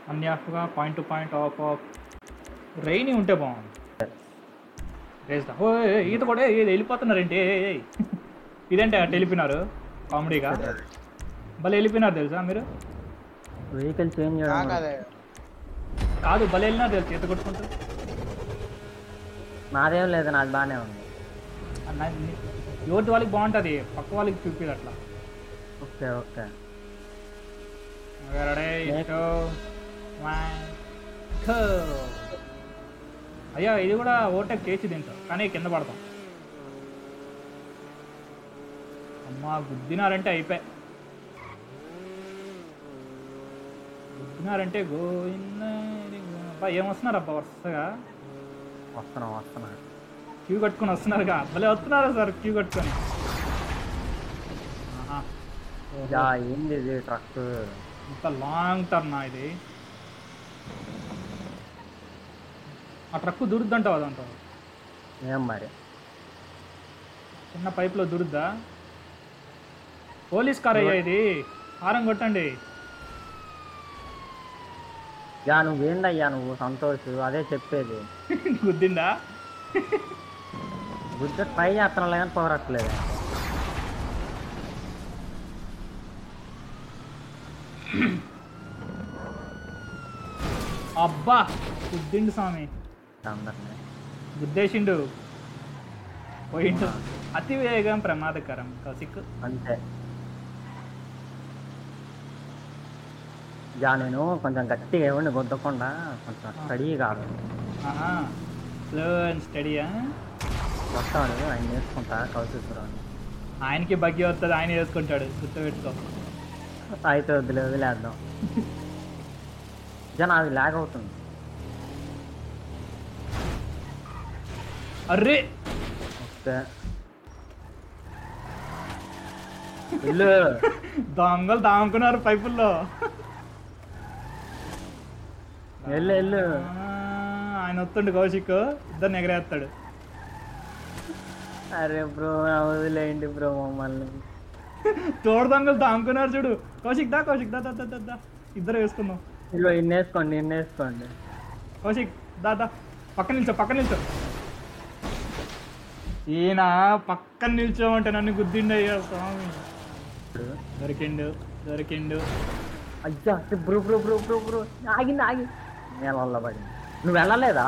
అన్ని ఆఫ్గా point to point off off రైని ఉంటే బాగుంది రేస్తా ఓ ఏ, ఏ, ఈత కూడా ఏ, వెళ్ళిపోతున్నారేంటి ఏ, ఏ, ఏ. ఇదేంటి అటు వెళ్ళిపోయినారు కామెడీగా భలే వెళ్ళిపోయినారు తెలుసా మీరు వెహికల్ చేంజ్ చేయడం నాకు అదే కాదు భలే వెళ్ళినారు తెలుసు ఈత కొట్టుకుంటూ నాదేం లేదు నాది బాగానే ఉంది అన్న, నీ- ఎవరిది వాళ్ళకి బాగుంటుంది పక్క వాళ్ళకి చూపిది అట్లా okay okay Ready, Next. go, one, go. అయ్యా ఇది కూడా ఓవర్టేక్ చేసి దీంతో కానీ కింద పడతాం అమ్మా గుద్దినారంటే అయిపోయి గుద్దినారంటే గోవింద అబ్బా ఏమొస్తున్నారు అబ్బా వరుసగా వస్తున్నా వస్తున్నా క్యూ కట్టుకొని వస్తున్నారుగా భలే వస్తున్నారా సార్ క్యూ కట్టుకొని ఆహా. యా ఏంది ఇది ట్రక్ ఇంత లాంగ్ టర్న్ ఇది ఆ ట్రక్ దురుద్దంటావు అదంటావు ఏం మరి చిన్న పైప్లో దురుద్దా పోలీస్ కార్ అయ్యా ఇది హారం కొట్టండి యా నువ్వేందయ్యా నువ్వు సంతోష్ అదే చెప్పేది గుద్దిందా బుద్ధ ట్రై చేస్తున్నా కానీ పోరట్లేదు అబ్బా గుద్దిండు స్వామి అందరినీ గుద్దేసిండు పోయిండు అతి వేగం ప్రమాదకరం కసిక్ అంతే యా నేను కొంచెం గట్టిగా ఇవ్వండి గుద్దకుండా కొంచెం స్టడీ కాదు ఆహా స్లో అండ్ స్టడీయా వస్తాడు ఆయన నేర్చుకుంటా కౌశిపురం ఆయనకి బగ్గి వస్తుంది ఆయన వేసుకుంటాడు గుర్తుపెట్టుకో అయితే వదిలే వదిలేద్దాం జన అది లాగ్ అవుతుంది అర్రే ఓకే ఇల్లు దొంగలు దాముకున్నారు పైపుల్లో వెళ్ళు వెళ్ళు ఆ, ఆయన వస్తుండు కౌశిక్ ఇద్దరు ఎగరేస్తాడు అరే బ్రో వదిలేయండి బ్రో మమ్మల్ని తోడు దొంగలు దాముకున్నారు చూడు కౌశిక్ దా కౌశిక్ దా దా దా, దా దా ఇద్దరు వేసుకుందాం ఇల్లు ఇన్నేసుకోండి ఇన్నేసుకోండి కౌశిక్ దా దా పక్కన నిల్చో పక్కన నిల్చో ఈయన పక్కన నిల్చోమంటే నన్ను గుద్దిండయ్యా స్వామి దొరికిండు దొరికిండు అయ్యా bro bro bro bro bro ఆగింది ఆగి నేల పడింది నువ్వు వెళ్ళలేదా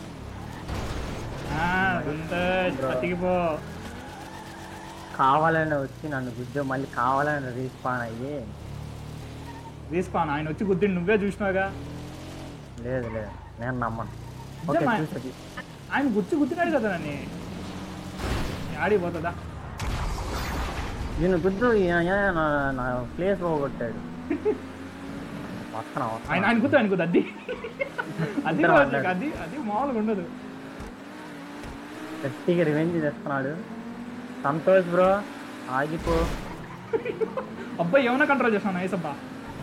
ఆ, సంతోష్ బతికిపో కావాలని వచ్చి నన్ను గుద్దు మళ్ళీ కావాలని రీస్పాన్ అయ్యి తీసుకోను ఆయన వచ్చి గుద్దిండు నువ్వే చూసినావుగా లేదు లేదు నేను నమ్మను ఓకే నిజమా? చూసేది ఆయన గుచ్చి గుద్దినాడు కదా నన్ను ఆడిపోతుందా నేను గుద్దు ఈయన నా నా ప్లేస్ పోగొట్టాడు వస్తున్నా ఆయన వస్తున్నా ఆయన గుర్తు ఆయన గుర్తు అది అది ఇద్దరు కాదు, అన్నాడు. అది అది మామూలుగా ఉండదు గట్టిగా రివెంజ్ చేస్తున్నాడు సంతోష్ బ్రో ఆగిపో అబ్బాయి ఏమైనా కంట్రోల్ చేస్తాను నైస్ అబ్బా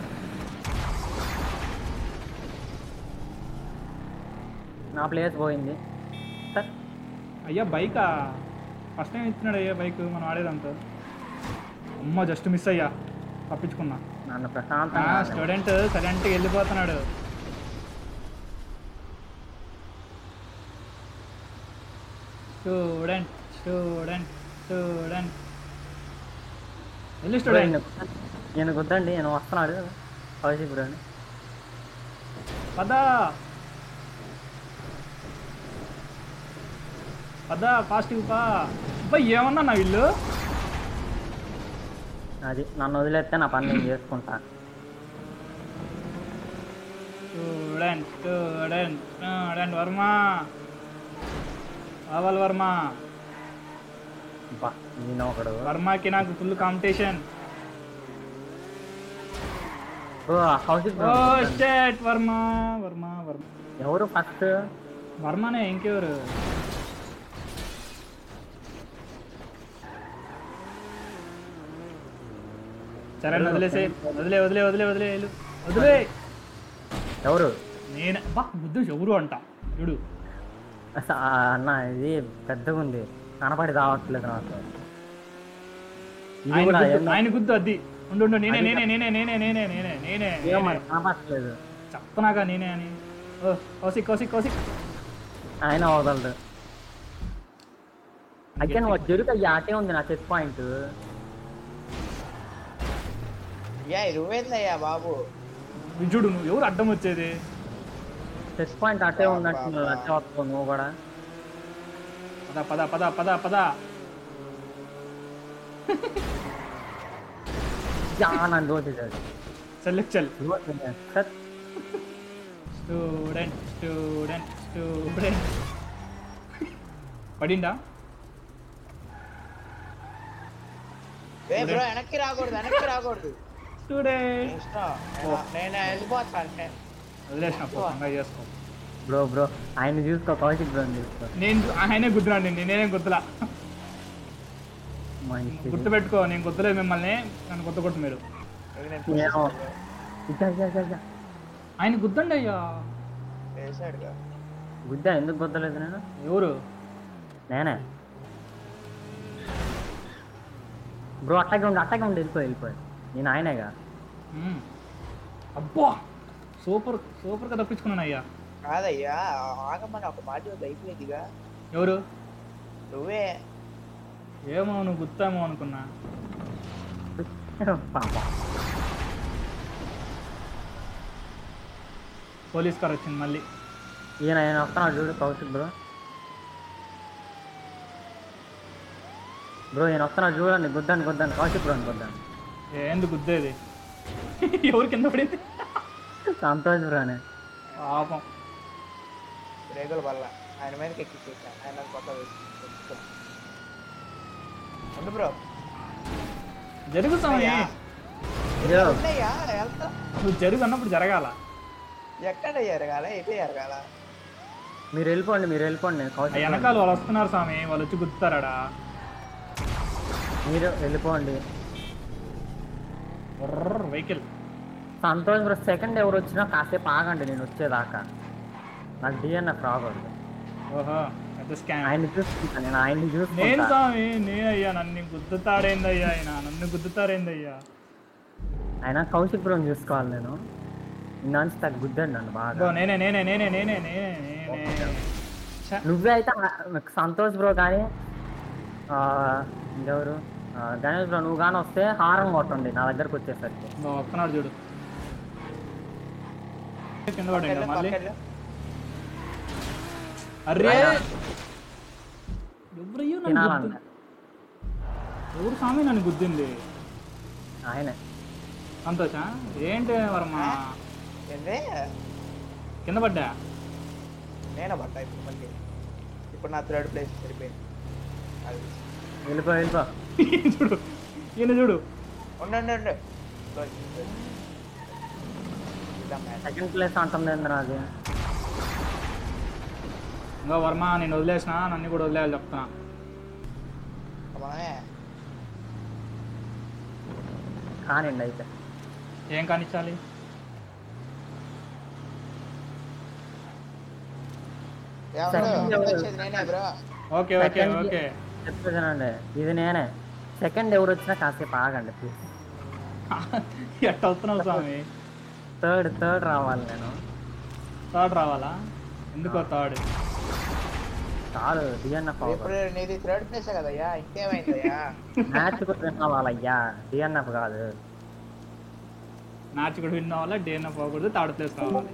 నా ప్లేస్ పోయింది సార్ అయ్యా బైకా ఫస్ట్ టైం ఇచ్చినాడు అయ్యా బైక్ మనం ఆడేదంతా అమ్మ జస్ట్ మిస్ అయ్యా తప్పించుకున్నా నన్ను ప్రశాంతంగా స్టూడెంట్ సైలెంట్గా వెళ్ళిపోతున్నాడు స్టూడెంట్ స్టూడెంట్ స్టూడెంట్ వెళ్ళి బ్రో, స్టూడెంట్ ఈయన- ఈయన గుద్దండి నేను వస్తున్నాడు కౌశిక్ బ్రో అని. పదా పదా ఫాస్ట్ పా అబ్బాయి ఏమన్నా నా వీళ్ళు అది నన్ను వదిలేస్తే నా పని నేను చేసుకుంటా స్టూడెంట్ స్టూడెంట్ స్టూడెంట్ వర్మ రావాలి వర్మ బా ఈయన ఒకడు వర్మకి నాకు ఫుల్ కాంపిటీషన్ బ్రో ఆ కౌశిక్ ఓ బ్రో గుద్దండి. స్టేట్ వర్మ వర్మ వర్మ ఎవరు ఫస్ట్ వర్మనే ఇంకెవరు సరే వదిలేసే వదిలే వదిలే వదిలే వదిలే వెళ్ళు. వదిలే ఎవరు నేనే బా బుద్ధు ఎవరు అంట చూడు అస- ఆ అన్న ఇది పెద్దగా ఉంది కనపడి రావట్లేదు నాకు ఇది ఆయన కూడా గుద్దు ఏందో- ఆయన గుద్దు అది ఉండు ఉండు నేనే నేనే నేనే నేనే నేనే నేనే నేనే ఏం మరి కనపడట్లేదు చెప్తున్నాగా నేనే అని ఓ కౌశిక్ కౌశిక్ కౌశిక్ ఆయన వదలడు అయితే నువ్వు జరుగు అయ్యా అటే ఉంది నా చెక్ పాయింట్ యా నువ్వేందయ్యా బాబు విజుడు నువ్వు ఎవరు అడ్డం వచ్చేది చెక్ పాయింట్ అటే ఉన్నట్టు నువ్వు అట్టే వస్తావు నువ్వు కూడా పద పద పద పద పద యా నన్ను దోచేసాడు చెల్లెక్ చెల్ సత్. స్టూడెంట్ స్టూడెంట్ స్టూడెంట్ పడిందా ఏ బ్రో వెనక్కి రాకూడదు వెనక్కి రాకూడదు స్టూడెంట్ ఇష్టం నేను- నేను వెళ్ళిపోతాను అంటే వదిలేసిన పో, ఎంజాయ్ చేసుకో బ్రో బ్రో ఆయన చూసుకో కౌశిక్ బ్రో చూసుకో నేను ఆయనే గుద్దురాండి నేనేం గుద్దులా మంచి గుర్తు పెట్టుకో నేను గుర్తులేదు మిమ్మల్ని నన్ను గుర్తు కొట్టు మీరు ఇక నేను ఏమో. చూసేసాను. ఇచ్చా, ఇచ్చా, ఇచ్చా, ఇచ్చా. ఆయన గుద్దండి అయ్యా వేసాడుగా గుద్దా ఎందుకు గుద్దలేదు నేను ఎవరు నేనే బ్రో అట్టగా ఉండి అట్టగా ఉండి వెళ్ళిపోయి వెళ్ళిపోయి నేను ఆయనేగా మ్మ్. అబ్బా సూపర్ సూపర్గా తప్పించుకున్నాను అయ్యా కాదయ్యా ఆగమని ఒక మాట వద్దు అయిపోయిందిగా ఎవరు నువ్వే ఏమో నువ్వు గుర్తామో అనుకున్నా పాపం పోలీస్ కార్ వచ్చింది మళ్ళీ ఈయన ఆయన వస్తున్నాడు చూడు కౌశిక్ బ్రో బ్రో ఈయన వస్తున్నాడు చూడండి గుద్దాను గుద్దాను కౌశిక్ బ్రో అని గుద్దాను ఏంది గుద్దేది ఎవరు కింద పడింది సంతోష్ బ్రో అని పాపం రేగుల వల్ల ఆయన మీదకి ఎక్కిచ్చేసా ఆయన కొత్త వేసి ఉండు బ్రో జరుగుతామని అయ్యా. యో. ఉండయ్యా వెళ్తా నువ్వు జరుగు అన్నప్పుడు జరగాల ఎక్కడ ఎరగాల ఎటు ఎరగాల మీరు వెళ్ళిపోండి మీరు వెళ్ళిపోండి నేను ఆ కౌశిక్ బ్రో వెనకాల వాళ్ళు వస్తున్నారు స్వామి వాళ్ళు వచ్చి గుద్దుతారాడా మీరు వెళ్ళిపోండి వెహికల్ సంతోష్ బ్రో సెకండ్ ఎవరు వచ్చినా కాసేపు ఆగండి నేను వచ్చేదాకా నాకు డిఎన్ఎఫ్ రాకూడదు ఓహో పెద్ద స్కామ్ ఆయన్ని చూసుకుంటా నేను ఆయన్ని నేను చూసుకుంటా స్వామి నేనయ్యా నన్ను గుద్దుతాడేందయ్యా ఆయన నన్ను గుద్దుతారేందయ్యా ఆయన కౌశిక్ బ్రోని చూసుకోవాలి నేను ఇందాంచి తగ్గ గుద్దండి నన్ను బాగా ఇదిగో నేనే నేనే నేనే నేనే నేనే నేనే ఛ, నువ్వే అయితే ఆ- సంతోష్ బ్రో కానీ ఆ, ఇంకెవరు ఆ, గణేష్ బ్రో నువ్వు కానీ వస్తే హారం కొట్టండి నా దగ్గరకు వచ్చేసరికి ఇదిగో వస్తున్నాడు చూడు కింద పడ్డా మళ్ళీ పక్కన అరే ఎవరయ్యో నన్ను తినాలంట గుద్దు ఎవరు స్వామి నన్ను గుద్దింది ఆయనే సంతోష ఏంటి వర్మ ఏంటి కింద పడ్డా నేను పడ్డా ఇప్పుడు మళ్ళీ ఇప్పుడు నా థర్డ్ ప్లేస్ సరిపోయింది అది వెళ్ళిపో వెళ్ళిపో ఈయన చూడు ఈయన చూడు ఉండండి ఉండు ఇద్దాం మ్యాచ్ సెకండ్ ప్లేస్ అంటుంది ఏంది నాది ఇంకా వర్మ నేను వదిలేసిన నన్ను కూడా వదిలేయాలి చెప్తున్నా మనమే కానివ్వండి అయితే ఏం కానిచ్చాలి ఎవరు వచ్చేది నేనే bro okay okay Second- okay చెప్తున్నానండి ఇది నేనే సెకండ్ ఎవరు వచ్చినా కాసేపు ఆగండి ప్లీజ్ ఎట్ట వస్తున్నావు స్వామి థర్డ్ థర్డ్ రావాలి నేను థర్డ్ రావాలా ఎందుకో థర్డ్ చాలు డిఎన్ఎఫ్ ఇప్పుడు నీది థర్డ్ ప్లేస్ కదయ్యా ఇంకేమైందయ్యా మ్యాచ్ కూడా విన్ అవ్వాలయ్యా డిఎన్ఎఫ్ కాదు మ్యాచ్ కూడా విన్ అవ్వాలి డేనా పోకూడదు థర్డ్ ప్లేస్ కావాలి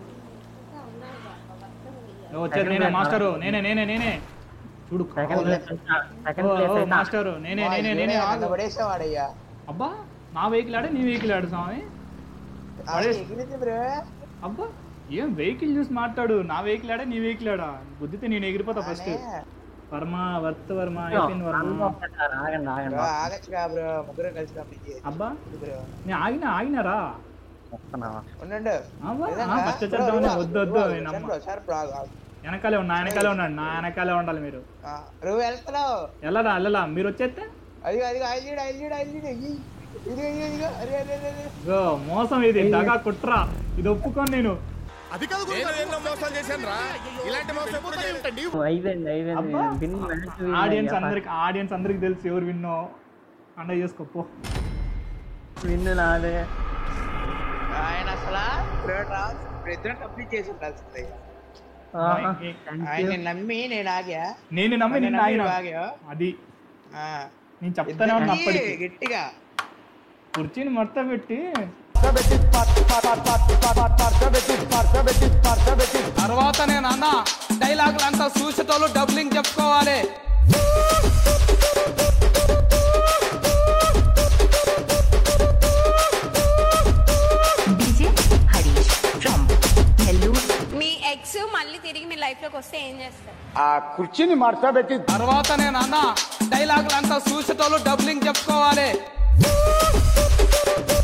ఓ, వచ్చేది నేనే మాస్టరు నేనే నేనే నేనే చూడు సెకండ్ ప్లేస్ సెకండ్ ఓ, ప్లేస్ ఓ, అయితే మాస్టరు నేనే నేనే నేనే ఆగు. పడేసేవాడయ్యా అబ్బా నా వెహికల్ ఆడే నీ వెహికల్ ఆడు స్వామి పడేసి- ఎగిరింది బ్రో అబ్బా ఏం వెహికల్ చూసి మాట్లాడు నా వెహికల్ ఆడే నీ వెహికల్ ఆడా గుద్దితే నేను ఎగిరిపోతా ఫస్ట్ వర్మ వర్త్ వర్మ అయిపోయింది వర్మ ఆగండి ఆగండి బ్రో ఆగచ్చు కా బ్రో ముగ్గురు కలిసి కంప్లీట్ చేయొచ్చు అబ్బా బ్రో నేను ఆగినా ఆగినారా వస్తున్నావా ఉండండి అబ్బా నిజంగా? ఫస్ట్ బ్రో, చేద్దామని బ్రో, వద్దు వద్దు బ్రో, నేను సార్ నమ్మ- బ్రో, సార్ బ్రో, ఆగు, ఆగు. వెనకాలే ఉన్నా వెనకాలే ఉన్నాడు నా వెనకాలే ఉండాలి మీరు ఆ, నువ్వు వెళ్తున్నావు వెళ్ళరా వెళ్ళలా మీరు వచ్చేస్తే అది అది ఐలీడ్ ఐలీడ్ ఐలీడ్ ఇది ఇది ఇది అరే అరే అరే అరే. ఇగో మోసం ఇది దగా కుట్రా ఇది ఒప్పుకోను నేను నేను ఎన్నో మోసాలు చేశాను రా ఇలాంటి మోసం ఎప్పుడు చేయలేదు. నువ్వు అయిపోయింది అయిపోయింది అబ్బా. విన్ మ్యాచ్ win ఆడియన్స్ అయ్యా. అందరికి ఆడియన్స్ అందరికి తెలుసు ఎవరు విన్నో అండ చేసుకోపో విన్ నాదే ఆయన అసలు థర్డ్ రౌండ్ ఇప్పుడు ఇద్దరం కంప్లీట్ చేసి ఉండాల్సిందే ఆహా, ఏ- thank you. ఆయన నమ్మి నేను ఆగా నేను నమ్మి నిన్న నమ్మి ఆయన నువ్వు ఆగావా? అది ఆ. నేను చెప్తానే ఉన్నా ఇద్దరికీ అప్పటికి గట్టిగా కుర్చీని మొత్తం పెట్టి తర్వాత నేను అన్న డైలాగులు అంతా చూసేటోళ్ళు డబ్లింగ్ చెప్పుకోవాలి DJ Harish from Nellore. మీ ఎక్స్ మళ్ళీ తిరిగి మీ లైఫ్ లోకి వస్తే ఏం చేస్తారు తర్వాత నేను అన్న డైలాగులు అంతా చూసేటోళ్ళు డబ్లింగ్ చెప్పుకోవాలి